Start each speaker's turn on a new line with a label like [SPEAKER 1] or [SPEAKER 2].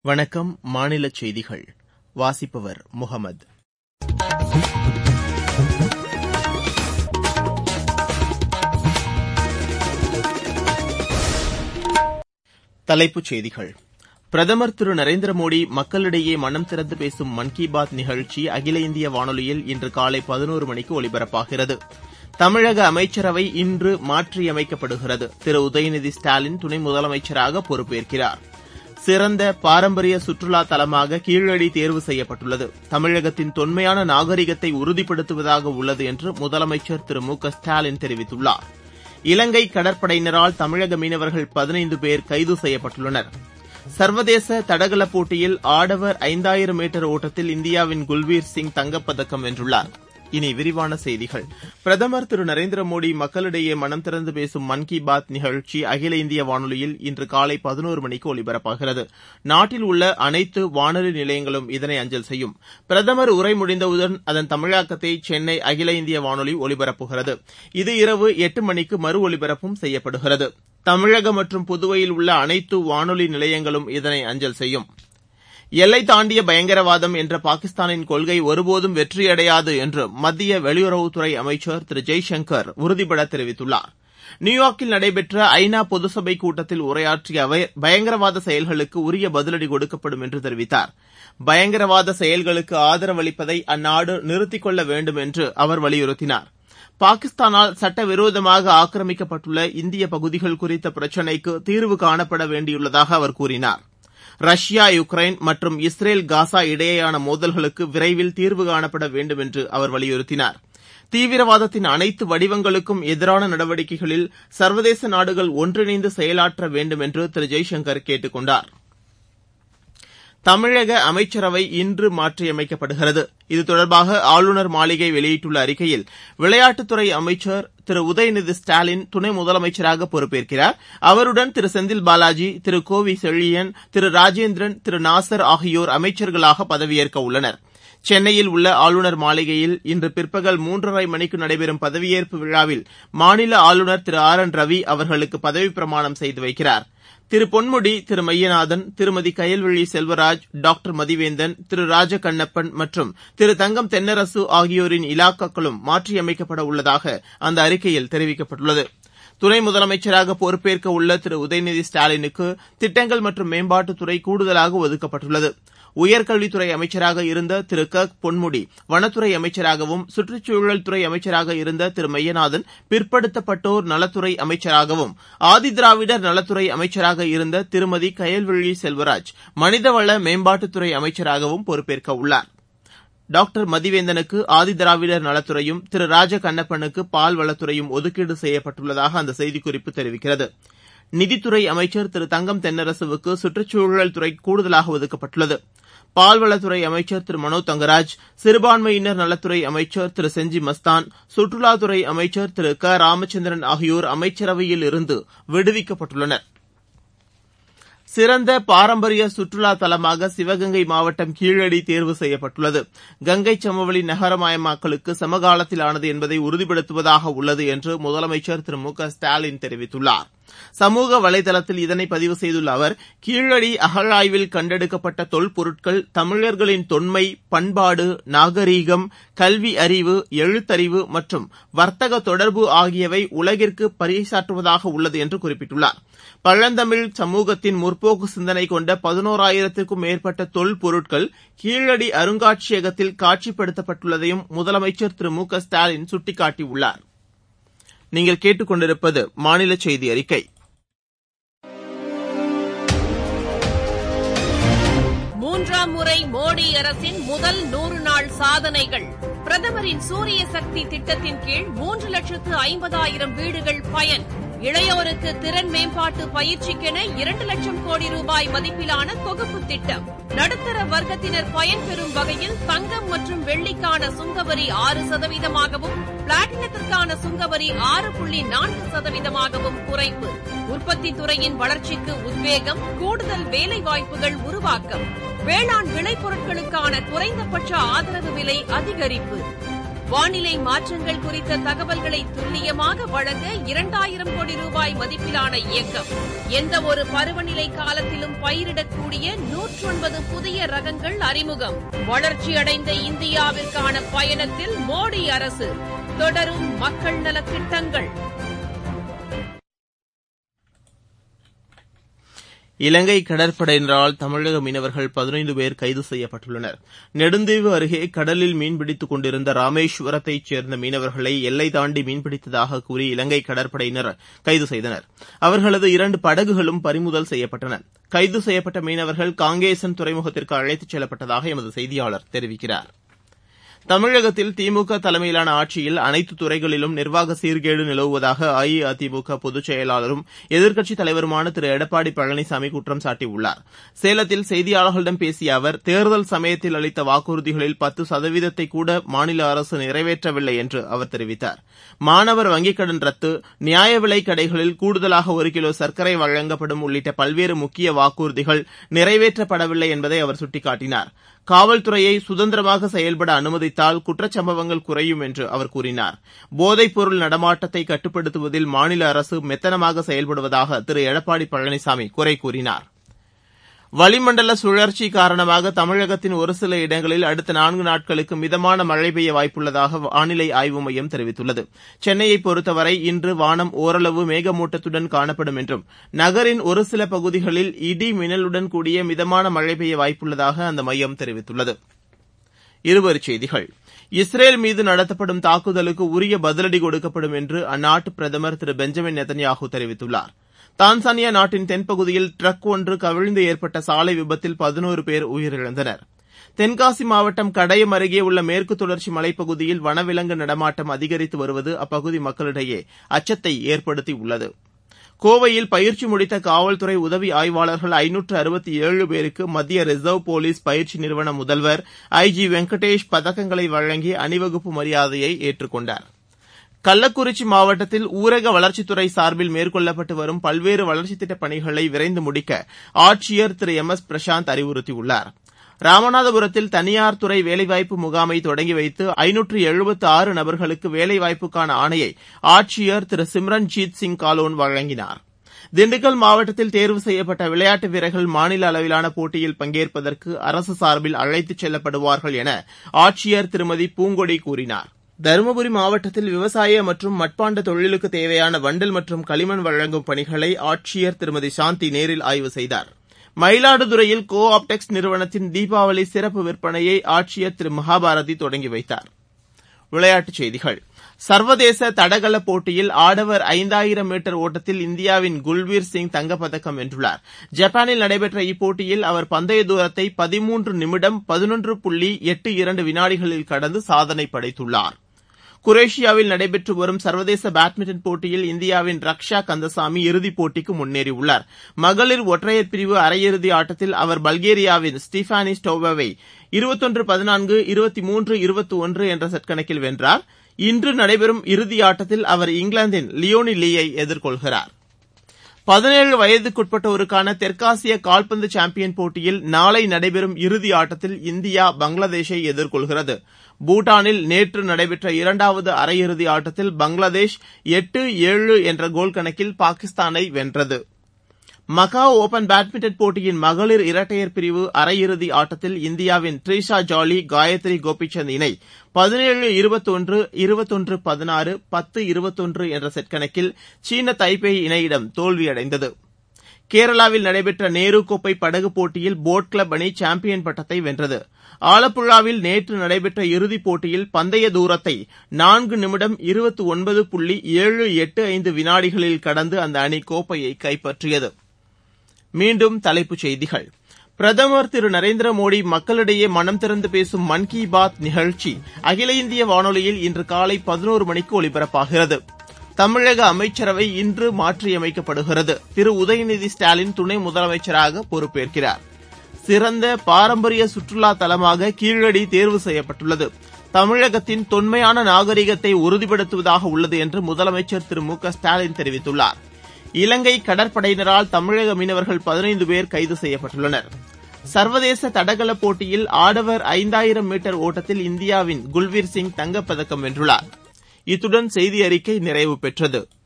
[SPEAKER 1] வணக்கம் மாநிலச் செய்திகள் வாசிப்பவர் முகமது தலைப்புச் செய்திகள் பிரதமர் திரு நரேந்திர மோடி மக்களிடையே மனம் திறந்து பேசும் மன் கி பாத் நிகழ்ச்சி அகில இந்திய வானொலியில் இன்று காலை பதினோரு மணிக்கு ஒலிபரப்பாகிறது தமிழக அமைச்சரவை இன்று மாற்றியமைக்கப்படுகிறது திரு உதயநிதி ஸ்டாலின் துணை முதலமைச்சராக பொறுப்பேற்கிறார் சிறந்த பாரம்பரிய சுற்றுலா தலமாக கீழடி தேர்வு செய்யப்பட்டுள்ளது தமிழகத்தின் தொன்மையான நாகரிகத்தை உறுதிப்படுத்துவதாக உள்ளது என்று முதலமைச்சர் திரு மு க ஸ்டாலின் தெரிவித்துள்ளார் இலங்கை கடற்படையினரால் தமிழக மீனவர்கள் பதினைந்து பேர் கைது செய்யப்பட்டுள்ளனர் சர்வதேச தடகள போட்டியில் ஆடவர் ஐந்தாயிரம் மீட்டர் ஓட்டத்தில் இந்தியாவின் குல்பீர் சிங் தங்கப்பதக்கம் வென்றுள்ளார் இனி விரிவான செய்திகள் பிரதமர் திரு நரேந்திர மோடி மக்களிடையே மனம் திறந்து பேசும் மன் கி பாத் நிகழ்ச்சி அகில இந்திய வானொலியில் இன்று காலை பதினோரு மணிக்கு ஒலிபரப்பாகிறது நாட்டில் உள்ள அனைத்து வானொலி நிலையங்களும் இதனை அஞ்சல் செய்யும் பிரதமர் உரை முடிந்தவுடன் அதன் தமிழாக்கத்தை சென்னை அகில இந்திய வானொலி ஒலிபரப்புகிறது இது இரவு எட்டு மணிக்கு மறு ஒலிபரப்பும் செய்யப்படுகிறது தமிழகம் மற்றும் புதுவையில் உள்ள அனைத்து வானொலி நிலையங்களும் இதனை அஞ்சல் செய்யும் எல்லை தாண்டிய பயங்கரவாதம் என்ற பாகிஸ்தானின் கொள்கை ஒருபோதும் வெற்றியடையாது என்று மத்திய வெளியுறவுத்துறை அமைச்சர் திரு ஜெய்சங்கர் உறுதிபட தெரிவித்துள்ளார் நியூயார்க்கில் நடைபெற்ற ஐநா பொதுசபை கூட்டத்தில் உரையாற்றிய அவர் பயங்கரவாத செயல்களுக்கு உரிய பதிலடி கொடுக்கப்படும் என்று தெரிவித்தார் பயங்கரவாத செயல்களுக்கு ஆதரவளிப்பதை அந்நாடு நிறுத்திக் கொள்ள வேண்டும் என்று அவர் வலியுறுத்தினார் பாகிஸ்தானால் சட்டவிரோதமாக ஆக்கிரமிக்கப்பட்டுள்ள இந்திய பகுதிகள் குறித்த பிரச்சினைக்கு தீர்வு காணப்பட வேண்டியுள்ளதாக அவர் கூறினார் ரஷ்யா யுக்ரைன் மற்றும் இஸ்ரேல் காசா இடையேயான மோதல்களுக்கு விரைவில் தீர்வு காணப்பட வேண்டும் என்று அவர் வலியுறுத்தினார் தீவிரவாதத்தின் அனைத்து வடிவங்களுக்கும் எதிரான நடவடிக்கைகளில் சர்வதேச நாடுகள் ஒன்றிணைந்து செயலாற்ற வேண்டும் என்று திரு ஜெய்சங்கர் கேட்டுக் கொண்டார் தமிழக அமைச்சரவை இன்று மாற்றியமைக்கப்படுகிறது இது தொடர்பாக ஆளுநர் மாளிகை வெளியிட்டுள்ள அறிக்கையில் விளையாட்டுத்துறை அமைச்சர் திரு உதயநிதி ஸ்டாலின் துணை முதலமைச்சராக பொறுப்பேற்கிறார் அவருடன் திரு செந்தில் பாலாஜி திரு கோவி செழியன் திரு ராஜேந்திரன் திரு நாசர் ஆகியோர் அமைச்சர்களாக பதவியேற்க உள்ளனர் சென்னையில் உள்ள ஆளுநர் மாளிகையில் இன்று பிற்பகல் மூன்றரை மணிக்கு நடைபெறும் பதவியேற்பு விழாவில் மாநில ஆளுநர் திரு ஆர் என் ரவி அவர்களுக்கு பதவிப் பிரமாணம் செய்து வைக்கிறார் திரு பொன்முடி திரு மையநாதன் திருமதி கயல்விழி செல்வராஜ் டாக்டர் மதிவேந்தன் திரு ராஜகண்ணப்பன் மற்றும் திரு தங்கம் தென்னரசு ஆகியோரின் இலாக்காக்களும் மாற்றியமைக்கப்பட உள்ளதாக அந்த அறிக்கையில் தெரிவிக்கப்பட்டுள்ளது துணை முதலமைச்சராக பொறுப்பேற்க உள்ள திரு உதயநிதி ஸ்டாலினுக்கு திட்டங்கள் மற்றும் மேம்பாட்டுத்துறை கூடுதலாக ஒதுக்கப்பட்டுள்ளது உயர்கல்வித்துறை அமைச்சராக இருந்த திரு க பொன்முடி வனத்துறை அமைச்சராகவும் சுற்றுச்சூழல் துறை அமைச்சராக இருந்த திரு மையநாதன் பிற்படுத்தப்பட்டோர் நலத்துறை அமைச்சராகவும் ஆதிதிராவிடர் நலத்துறை அமைச்சராக இருந்த திருமதி கயல்விழி செல்வராஜ் மனிதவள மேம்பாட்டுத்துறை அமைச்சராகவும் பொறுப்பேற்க உள்ளார் டாக்டர் மதிவேந்தனுக்கு ஆதிதிராவிடர் நலத்துறையும் திரு ராஜ கண்ணப்பனுக்கு பால்வளத்துறையும் ஒதுக்கீடு செய்யப்பட்டுள்ளதாக அந்த செய்திக்குறிப்பு தெரிவிக்கிறது நிதித்துறை அமைச்சர் திரு தங்கம் தென்னரசுவுக்கு சுற்றுச்சூழல் துறை கூடுதலாக ஒதுக்கப்பட்டுள்ளது பால்வளத்துறை அமைச்சர் திரு மனோ தங்கராஜ் சிறுபான்மையினர் நலத்துறை அமைச்சர் திரு செஞ்சி மஸ்தான் சுற்றுலாத்துறை அமைச்சர் திரு க ராமச்சந்திரன் ஆகியோர் அமைச்சரவையில் இருந்து விடுவிக்கப்பட்டுள்ளனர் சிறந்த பாரம்பரிய சுற்றுலா தலமாக சிவகங்கை மாவட்டம் கீழடி தேர்வு செய்யப்பட்டுள்ளது கங்கை சமவெளி நகரமயமாக்கலுக்கு சமகாலத்திலானது என்பதை உறுதிப்படுத்துவதாக உள்ளது என்று முதலமைச்சர் திரு மு க ஸ்டாலின் தெரிவித்துள்ளார் சமூக வலைதளத்தில் இதனை பதிவு செய்துள்ள அவர் கீழடி அகழாய்வில் கண்டெடுக்கப்பட்ட தொல்பொருட்கள் தமிழர்களின் தொன்மை பண்பாடு நாகரீகம் கல்வி அறிவு எழுத்தறிவு மற்றும் வர்த்தக தொடர்பு ஆகியவை உலகிற்கு பறைசாற்றுவதாக உள்ளது என்று குறிப்பிட்டுள்ளார் பழந்தமிழ் சமூகத்தின் முற்போக்கு சிந்தனை கொண்ட பதினோராயிரத்திற்கும் மேற்பட்ட தொல்பொருட்கள் கீழடி அருங்காட்சியகத்தில் காட்சிப்படுத்தப்பட்டுள்ளதையும் முதலமைச்சர் திரு மு க ஸ்டாலின் சுட்டிக்காட்டியுள்ளார் நீங்கள் கேட்டுக்கொண்டிருப்பது மாநில செய்தி அறிக்கை
[SPEAKER 2] மூன்றாம் முறை மோடி அரசின் முதல் நூறு நாள் சாதனைகள் பிரதமரின் சூரிய சக்தி திட்டத்தின் கீழ் மூன்று லட்சத்து ஐம்பதாயிரம் வீடுகள் பயன் இளையோருக்கு திறன் மேம்பாட்டு பயிற்சிக்கென இரண்டு லட்சம் கோடி ரூபாய் மதிப்பிலான தொகுப்பு திட்டம் நடுத்தர வர்க்கத்தினர் பயன்பெறும் வகையில் தங்கம் மற்றும் வெள்ளிக்கான சுங்கவரி ஆறு சதவீதமாகவும் பிளாட்டினத்திற்கான சுங்கவரி ஆறு புள்ளி நான்கு சதவீதமாகவும் குறைப்பு உற்பத்தி துறையின் வளர்ச்சிக்கு உத்வேகம் கூடுதல் வேலைவாய்ப்புகள் உருவாக்கம் வேளாண் விளைபொருட்களுக்கான குறைந்தபட்ச ஆதரவு விலை அதிகரிப்பு வானிலை மாற்றங்கள் குறித்த தகவல்களை துல்லியமாக வழங்க இரண்டாயிரம் கோடி ரூபாய் மதிப்பிலான இயக்கம் எந்த ஒரு பருவநிலை காலத்திலும் பயிரிடக்கூடிய நூற்றொன்பது புதிய ரகங்கள் அறிமுகம் வளர்ச்சியடைந்த இந்தியாவிற்கான பயணத்தில் மோடி அரசு தொடரும் மக்கள் நலத்திட்டங்கள்
[SPEAKER 1] இலங்கை கடற்படையினரால் தமிழக மீனவர்கள் பதினைந்து பேர் கைது செய்யப்பட்டுள்ளனர் நெடுந்தீவு அருகே கடலில் மீன்பிடித்துக் கொண்டிருந்த ராமேஸ்வரத்தைச் சேர்ந்த மீனவர்களை எல்லை தாண்டி மீன்பிடித்ததாக கூறி இலங்கை கடற்படையினர் கைது செய்தனர் அவர்களது இரண்டு படகுகளும் பறிமுதல் செய்யப்பட்டன கைது செய்யப்பட்ட மீனவர்கள் காங்கேசன் துறைமுகத்திற்கு அழைத்துச் செல்லப்பட்டதாக எமது செய்தியாளர் தெரிவிக்கிறார் தமிழகத்தில் திமுக தலைமையிலான ஆட்சியில் அனைத்து துறைகளிலும் நிர்வாக சீர்கேடு நிலவுவதாக அஇஅதிமுக பொதுச் செயலாளரும் எதிர்க்கட்சித் தலைவருமான திரு எடப்பாடி பழனிசாமி குற்றம் சாட்டியுள்ளார் சேலத்தில் செய்தியாளர்களிடம் பேசிய அவர் தேர்தல் சமயத்தில் அளித்த வாக்குறுதிகளில் பத்து சதவீதத்தை கூட மாநில அரசு நிறைவேற்றவில்லை என்று அவர் தெரிவித்தார் மாணவர் வங்கிக் கடன் ரத்து நியாய விலைக் கடைகளில் கூடுதலாக ஒரு கிலோ சர்க்கரை வழங்கப்படும் உள்ளிட்ட பல்வேறு முக்கிய வாக்குறுதிகள் நிறைவேற்றப்படவில்லை என்பதை அவர் சுட்டிக்காட்டினார் காவல்துறையை சுதந்திரமாக செயல்பட அனுமதித்தால் குற்றச்சம்பவங்கள் குறையும் என்று அவர் கூறினார் போதைப் பொருள் நடமாட்டத்தை கட்டுப்படுத்துவதில் மாநில அரசு மெத்தனமாக செயல்படுவதாக திரு எடப்பாடி பழனிசாமி குறை கூறினார் வளிமண்டல சுழற்சி காரணமாக தமிழகத்தின் ஒரு சில இடங்களில் அடுத்த நான்கு நாட்களுக்கு மிதமான மழை பெய்ய வாய்ப்புள்ளதாக வானிலை ஆய்வு மையம் தெரிவித்துள்ளது சென்னையை பொறுத்தவரை இன்று வானம் ஓரளவு மேகமூட்டத்துடன் காணப்படும் என்றும் நகரின் ஒரு சில பகுதிகளில் இடி மின்னலுடன் கூடிய மிதமான மழை பெய்ய வாய்ப்புள்ளதாக அந்த மையம் தெரிவித்துள்ளது இருவரிச் செய்திகள் இஸ்ரேல் மீது நடத்தப்படும் தாக்குதலுக்கு உரிய பதிலடி கொடுக்கப்படும் என்று அந்நாட்டு பிரதமர் திரு பெஞ்சமின் நெத்தன்யாஹூ தெரிவித்துள்ளார் தான்சானியா நாட்டின் தென்பகுதியில் ட்ரக் ஒன்று கவிழ்ந்து ஏற்பட்ட சாலை விபத்தில் பதினோரு பேர் உயிரிழந்தனர் தென்காசி மாவட்டம் கடயம் அருகே உள்ள மேற்கு தொடர்ச்சி மலைப்பகுதியில் வனவிலங்கு நடமாட்டம் அதிகரித்து வருவது அப்பகுதி மக்களிடையே அச்சத்தை ஏற்படுத்தியுள்ளது கோவையில் பயிற்சி முடித்த காவல்துறை உதவி ஆய்வாளர்கள் ஐநூற்று அறுபத்தி ஏழு பேருக்கு மத்திய ரிசர்வ் போலீஸ் பயிற்சி நிறுவன முதல்வர் ஐ ஜி வெங்கடேஷ் பதக்கங்களை வழங்கி அணிவகுப்பு மரியாதையை ஏற்றுக்கொண்டார் கள்ளக்குறிச்சி மாவட்டத்தில் ஊரக வளர்ச்சித்துறை சார்பில் மேற்கொள்ளப்பட்டு வரும் பல்வேறு வளர்ச்சித் திட்டப் பணிகளை விரைந்து முடிக்க ஆட்சியர் திரு எம் எஸ் பிரசாந்த் அறிவுறுத்தியுள்ளார் ராமநாதபுரத்தில் தனியார் துறை வேலைவாய்ப்பு முகாமை தொடங்கி வைத்து ஐநூற்று எழுபத்து ஆறு நபர்களுக்கு வேலைவாய்ப்புக்கான ஆணையை ஆட்சியர் திரு சிம்ரன்ஜீத் சிங் காலோன் வழங்கினார் திண்டுக்கல் மாவட்டத்தில் தேர்வு செய்யப்பட்ட விளையாட்டு வீரர்கள் மாநில அளவிலான போட்டியில் பங்கேற்பதற்கு அரசு சார்பில் அழைத்துச் செல்லப்படுவார்கள் என ஆட்சியர் திருமதி பூங்கொடி கூறினார் தருமபுரி மாவட்டத்தில் விவசாய மற்றும் மட்பாண்ட தொழிலுக்கு தேவையான வண்டல் மற்றும் களிமண் வழங்கும் பணிகளை ஆட்சியர் திருமதி சாந்தி நேரில் ஆய்வு செய்தார் மயிலாடுதுறையில் கோ ஆப்டெக்ஸ் நிறுவனத்தின் தீபாவளி சிறப்பு விற்பனையை ஆட்சியர் திரு மகாபாரதி தொடங்கி வைத்தார் விளையாட்டுச் செய்திகள் சர்வதேச தடகள போட்டியில் ஆடவர் ஐந்தாயிரம் மீட்டர் ஓட்டத்தில் இந்தியாவின் குல்வீர் சிங் தங்கப்பதக்கம் வென்றுள்ளார் ஜப்பானில் நடைபெற்ற இப்போட்டியில் அவர் பந்தய தூரத்தை பதிமூன்று நிமிடம் பதினொன்று புள்ளி எட்டு இரண்டு வினாடிகளில் கடந்து சாதனை படைத்துள்ளார் குரேஷியாவில் நடைபெற்று வரும் சர்வதேச பேட்மிண்டன் போட்டியில் இந்தியாவின் ரக்ஷா கந்தசாமி இறுதிப் போட்டிக்கு முன்னேறியுள்ளார் மகளிர் ஒற்றையர் பிரிவு அரையிறுதி ஆட்டத்தில் அவர் பல்கேரியாவின் ஸ்டீஃபானி ஸ்டோவாவை இருபத்தொன்று பதினான்கு இருபத்தி மூன்று இருபத்தி ஒன்று என்ற செட் கணக்கில் வென்றார் இன்று நடைபெறும் இறுதி ஆட்டத்தில் அவர் இங்கிலாந்தின் லியோனி லீயை எதிர்கொள்கிறார் பதினேழு வயதுக்குட்பட்டோருக்கான தெற்காசிய கால்பந்து சாம்பியன் போட்டியில் நாளை நடைபெறும் இறுதி ஆட்டத்தில் இந்தியா பங்களாதேஷை எதிர்கொள்கிறது பூட்டானில் நேற்று நடைபெற்ற இரண்டாவது அரையிறுதி ஆட்டத்தில் பங்களாதேஷ் எட்டு ஏழு என்ற கோல் கணக்கில் பாகிஸ்தானை வென்றது மகாவ் ஒபன் பேட்மிண்டன் போட்டியின் மகளிர் இரட்டையர் பிரிவு அரையிறுதி ஆட்டத்தில் இந்தியாவின் ட்ரீஷா ஜாலி காயத்ரி கோபிசந்த் இணை பதினேழு இருபத்தொன்று இருபத்தொன்று பதினாறு பத்து இருபத்தொன்று என்ற செட் கணக்கில் சீன தைபேய் இணையிடம் தோல்வியடைந்தது கேரளாவில் நடைபெற்ற நேரு கோப்பை படகு போட்டியில் போட் கிளப் அணி சாம்பியன் பட்டத்தை வென்றது ஆலப்புழாவில் நேற்று நடைபெற்ற இறுதிப் போட்டியில் பந்தய தூரத்தை நான்கு நிமிடம் இருபத்தி ஒன்பது புள்ளி ஏழு எட்டு ஐந்து வினாடிகளில் கடந்து அந்த அணி கோப்பையை கைப்பற்றியது மீண்டும் தலைப்புச் செய்திகள் பிரதமர் திரு நரேந்திர மோடி மக்களிடையே மனம் திறந்து பேசும் மன் கி பாத் நிகழ்ச்சி அகில இந்திய வானொலியில் இன்று காலை பதினோரு மணிக்கு ஒலிபரப்பாகிறது தமிழக அமைச்சரவை இன்று மாற்றியமைக்கப்படுகிறது திரு உதயநிதி ஸ்டாலின் துணை முதலமைச்சராக பொறுப்பேற்கிறார் சிறந்த பாரம்பரிய சுற்றுலா தலமாக கீழடி தேர்வு செய்யப்பட்டுள்ளது தமிழகத்தின் தொன்மையான நாகரிகத்தை உறுதிப்படுத்துவதாக உள்ளது என்று முதலமைச்சர் திரு மு க ஸ்டாலின் தெரிவித்துள்ளார் இலங்கை கடற்படையினரால் தமிழக மீனவர்கள் பதினைந்து பேர் கைது செய்யப்பட்டுள்ளனர் சர்வதேச தடகள போட்டியில் ஆடவர் ஐந்தாயிரம் மீட்டர் ஓட்டத்தில் இந்தியாவின் குல்வீர் சிங் தங்கப்பதக்கம் வென்றுள்ளார் இத்துடன் செய்தி அறிக்கை நிறைவு பெற்றது